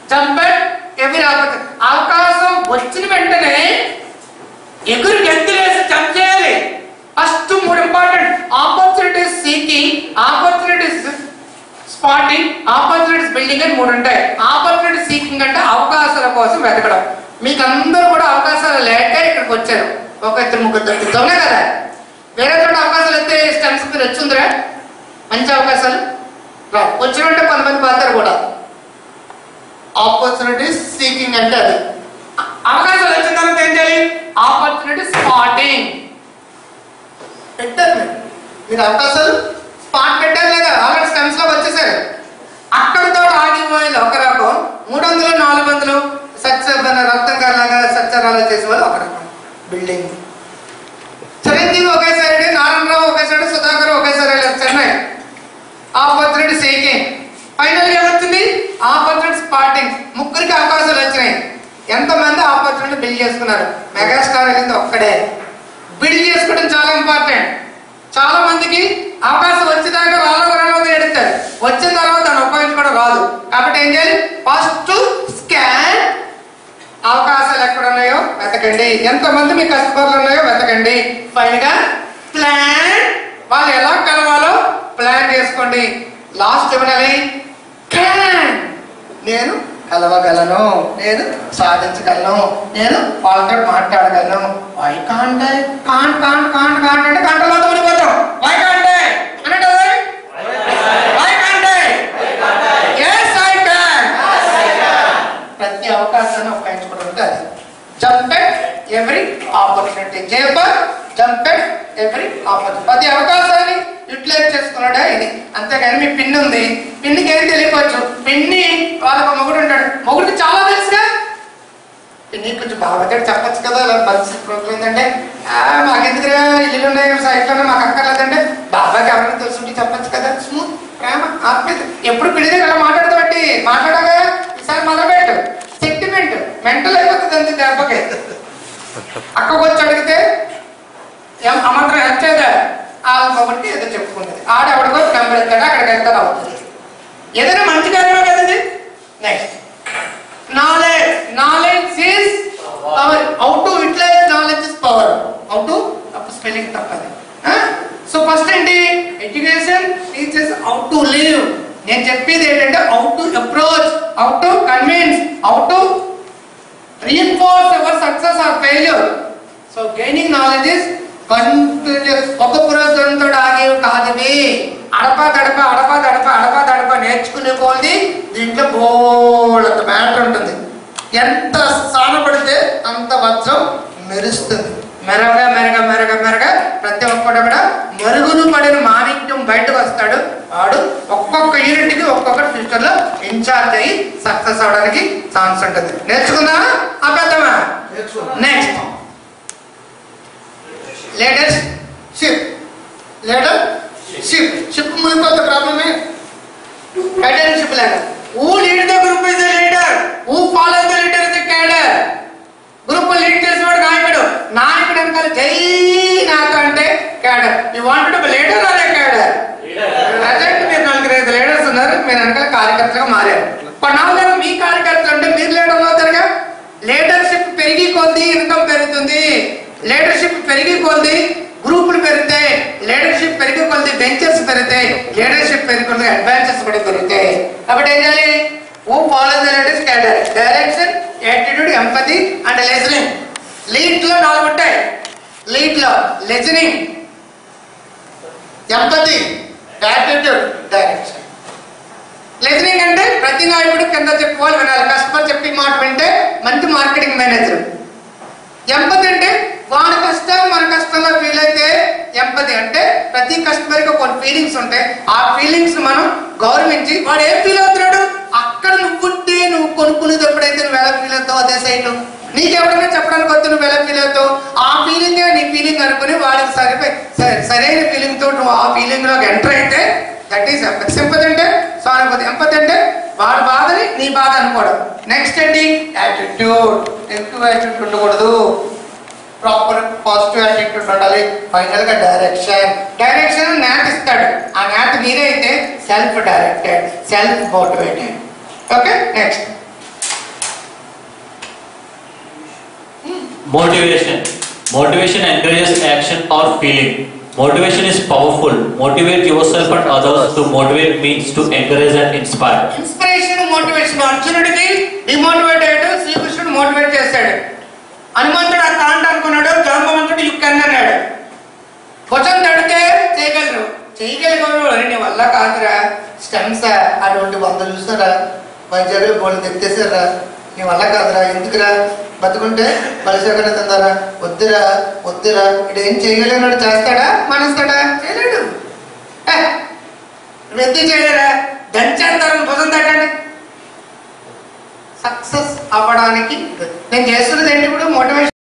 Jump ఎవరి అవకాశం వచ్చిన వెంటనే ఎగురు గెంతులేసి జంప్ చేయాలి ఫస్ట్ మూడు important opportunities seeking opportunities spotting opportunities building అని మూడు ఉంటాయి ఆపర్చునిటీ సీకింగ్ అంటే అవకాశాల కోసం వెతకడం మీకు అందరూ కూడా అవకాశాలు లేక ఇక్కడికి వచ్చారు ఒక ఇద్దరు ముగ్గురు దొరుకుతామే కదా వేరే చోట అవకాశాలు అయితే స్టెమ్స్ మీరు వచ్చిందిరా మంచి అవకాశాలు రావు వచ్చినట్టే కొంతమంది పోతారు కూడా ఆపర్చునిటీస్ సీకింగ్ అంటే అది అ- అవకాశాలు వచ్చిన తర్వాత ఏం చేయాలి ఆపర్చునిటీ స్పాటింగ్ పెట్టారు మీరు మీరు అవకాశాలు స్పాట్ పెట్టారు లేదా ఆల్రెడీ స్టెమ్స్ లో వచ్చేసారు అక్కడితో ఆగిపోయింది ఒక రకం మూడు వందలు నాలుగు వందలు సత్య రక్తం కాలాగా సత్యరాలు చేసే వాళ్ళు ఒక రకం బిల్డింగ్ చిరంజీవి ఒకే సైడ్ నారాయణరావు ఒకే సైడ్ సుధాకర్ ఒకే సైడ్ వెళ్ళారు చెన్నై ఆపర్చునిటీ సేకింగ్ ఫైనల్ ఏమొచ్చింది ఆపర్చునిటీ స్పాటింగ్ ముగ్గురికి అవకాశాలు వచ్చినాయి ఎంతమంది ఆపర్చునిటీ బిల్డ్ చేసుకున్నారు మెగాస్టార్ వెళ్ళింది ఒక్కడే బిల్డ్ చేసుకోవడం చాలా ఇంపార్టెంట్ చాలా మందికి అవకాశం వచ్చేదాకా రాలో రాలో ఏడుస్తారు వచ్చిన తర్వాత దాన్ని ఉపయోగించుకోవడం రాదు కాబట్టి ఏం చేయాలి ఫస్ట్ స్కాన్ అవకాశాలు ఎక్కడ ఉన్నాయో వెతకండి ఎంతమంది మీ కస్టమర్లు ఉన్నాయో వెతకండి పైగా ప్లాన్ వాళ్ళు ఎలా కలవాలో ప్లాన్ చేసుకోండి లాస్ట్ ఏమనాలి Can. నేను కలవగలను నేను సాధించగలను నేను వాళ్ళతో మాట్లాడగలను why can't can't can't can't can't అంటే గంటలో తోడిపోతాం వై కాంట్ అంటే why can't yes I can ప్రతి అవకాశాన్ని ఉపయోగించుకోవడం అంటే అది జంప్ ఎవ్రీ ఆపర్చునిటీ జేపర్ జంప్ ఎవ్రీ ఆపర్చునిటీ ప్రతి అవకాశాన్ని యూటిలైజ్ చేసుకున్నాడా ఇది అంతేగాని మీ పిన్ ఉంది పిన్నికి ఏం తెలియవచ్చు పిన్ని వాళ్ళకి మొగుడు ఉంటాడు మొగుడికి చాలా తెలుసుగా పిన్ని కొంచెం బాగా చెప్పచ్చు కదా ఇలా పరిస్థితి ప్రోగ్రాం ఏంటంటే "ఆ, మాకెందుకురా ఇల్లు ఉన్నాయి సైట్లు ఉన్నాయి మాకు అక్కర్లేదంటే బాబాకి ఎవరైనా తెలుసుంటే చెప్పచ్చు కదా స్మూత్ ప్రేమ ఆత్మీయత ఎప్పుడు పిల్లి దగ్గర అలా మాట్లాడతాబట్టి మాట్లాడగా ఈసారి మొదలుపెట్టు సెంటిమెంట్ మెంటల్ అయిపోతుంది అంతే దెబ్బకి అక్కకు వచ్చి అడిగితే ఏం అమంతరం వచ్చేదా ఆ ఒకటి ఏదో చెప్పుకుంటుంది ఆడెవడికో నెంబర్ ఇస్తాడు అక్కడికి వెళ్తాడు అవుతుంది ఏదైనా మంచి కార్యమే కదండి next knowledge knowledge is power how to utilize knowledge is power how to తప్పు స్పెల్లింగ్ తప్పది సో ఫస్ట్ ఏంటి education teachers how to live నేను చెప్పేది ఏంటంటే how to approach how to convince how to reinforce our success or failure. So gaining knowledge is continuous. ఒక పురోగంతో ఆగేవి కాదు ఇవి అడప దడప అడప దడప అడప దడప నేర్చుకునే కొలది దీంట్లో బోళ్ళంత మ్యాటర్ ఉంటుంది ఎంత సానపడితే అంత వజ్రం మెరుస్తుంది మెరగ మెరగ మెరగ మెరగ ప్రతి ఒక్కడు కూడా మరుగును పడిన మాణిక్యం బయటకు వస్తాడు వాడు ఒక్కొక్క యూనిట్ కి ఒక్కొక్క ఫ్యూచర్ లో ఇన్ఛార్జ్ అయ్యి సక్సెస్ అవడానికి ఛాన్స్ ఉంటుంది నేర్చుకుందామా అబద్ధమా next latest ship later ship ship మునిపోతే ప్రాబ్లమే cadre షిప్ లాగా who lead the group is the leader who follow the leader is the cadre group lead చేసేవాడు నాయకుడు నాయకుడు వెనకాల జై నాతో అంటే cadre you want to leader అనే క్యాడర్ ప్రజెంట్ మీరు నలుగురు ఐదు లీడర్స్ ఉన్నారు మీరు వెనకాల కార్యకర్తగా మారారు కొన్నాళ్ళు మీ కార్యకర్తలు అంటే మీరు లీడర్ అవుతారుగా లీడర్షిప్ పెరిగి కొద్ది ఇన్కమ్ పెరుగుతుంది లీడర్షిప్ పెరిగి కొద్ది గ్రూపులు పెరుగుతాయి లీడర్షిప్ పెరిగి కొద్ది బెంచెస్ పెరుగుతాయి లీడర్షిప్ పెరిగి కొద్ది అడ్వాన్సెస్ కూడా పెరుగుతాయి కాబట్టి ఏం చేయాలి oh follow the leaders cadre direction attitude empathy and listening lead లో నాలుగు ఉంటాయి లీడ్ లో listening empathy attitude direction listening అంటే ప్రతి నాయకుడు కింద చెప్పుకోవాలి వినాలి కస్టమర్ చెప్పి మాట వింటే మంచి మార్కెటింగ్ మేనేజర్ ఎంపతి అంటే వాడి కష్టం మన కష్టంలో ఫీల్ అయితే ఎంపతి అంటే ప్రతి కస్టమర్ కి కొన్ని ఫీలింగ్స్ ఉంటాయి ఆ ఫీలింగ్స్ మనం గౌరవించి వాడు ఏం ఫీల్ అవుతున్నాడు అక్కడ నువ్వుంటే నువ్వు కొనుక్కునేటప్పుడైతే నువ్వు ఎలా ఫీల్ అవుతావు అదే సైట్ నీకెవరైనా చెప్పడానికి వద్దు నువ్వు ఎలా ఫీల్ అవుతావు ఆ ఫీలింగ్ నీ ఫీలింగ్ అనుకుని వాడికి సరిపోయి సరే- సరైన ఫీలింగ్ తోటి నువ్వు ఆ ఫీలింగ్ లోకి ఎంటర్ అయితే దట్ ఈస్ ఎంపతి సింపతి అంటే సానుభూతి ఎంపతి అంటే వాడి బాధని నీ బాధ అనుకోవడం నెక్స్ట్ ఏంటి యాటిట్యూడ్ నెగిటివ్ యాటిట్యూడ్ ఉండకూడదు ప్రాపర్ పాజిటివ్ యాటిట్యూడ్ ఉండాలి ఫైనల్ గా డైరెక్షన్ డైరెక్షన్ న్యాట్ ఇస్తాడు ఆ న్యాట్ మీరే అయితే self directed self motivated okay next Motivation. Motivation encourages action or feeling. Motivation is powerful. Motivate yourself and others to motivate means to encourage and inspire. Inspiration motivation అర్జునుడికి demotivate అయ్యాడు శ్రీకృష్ణుడు motivate చేశాడు హనుమంతుడు ఆ కాంట అనుకున్నాడు జాంబవంతుడు యు కెన్ అన్నాడు భుజం తడితే చేయగలరు చేయగలిగారు అని నీ వల్ల కాదురా స్టెమ్స్ అటువంటి వందలు చూసారా వైద్యులు బోళ్ళు తెచ్చేసారా నీ వల్ల కాదురా ఎందుకురా బతుకుంటే బలిసేకడ తిందారా వద్దురా వద్దురా ఇటు ఏం చేయగలిగినాడు చేస్తాడా మనస్తాడా చేయలేడు ఏ, వ్యక్తి చేయలేరా దంచేస్తారు భుజం తట్టండి సక్సెస్ అవ్వడానికి నేను చేస్తున్నది ఏంటి ఇప్పుడు మోటివేషన్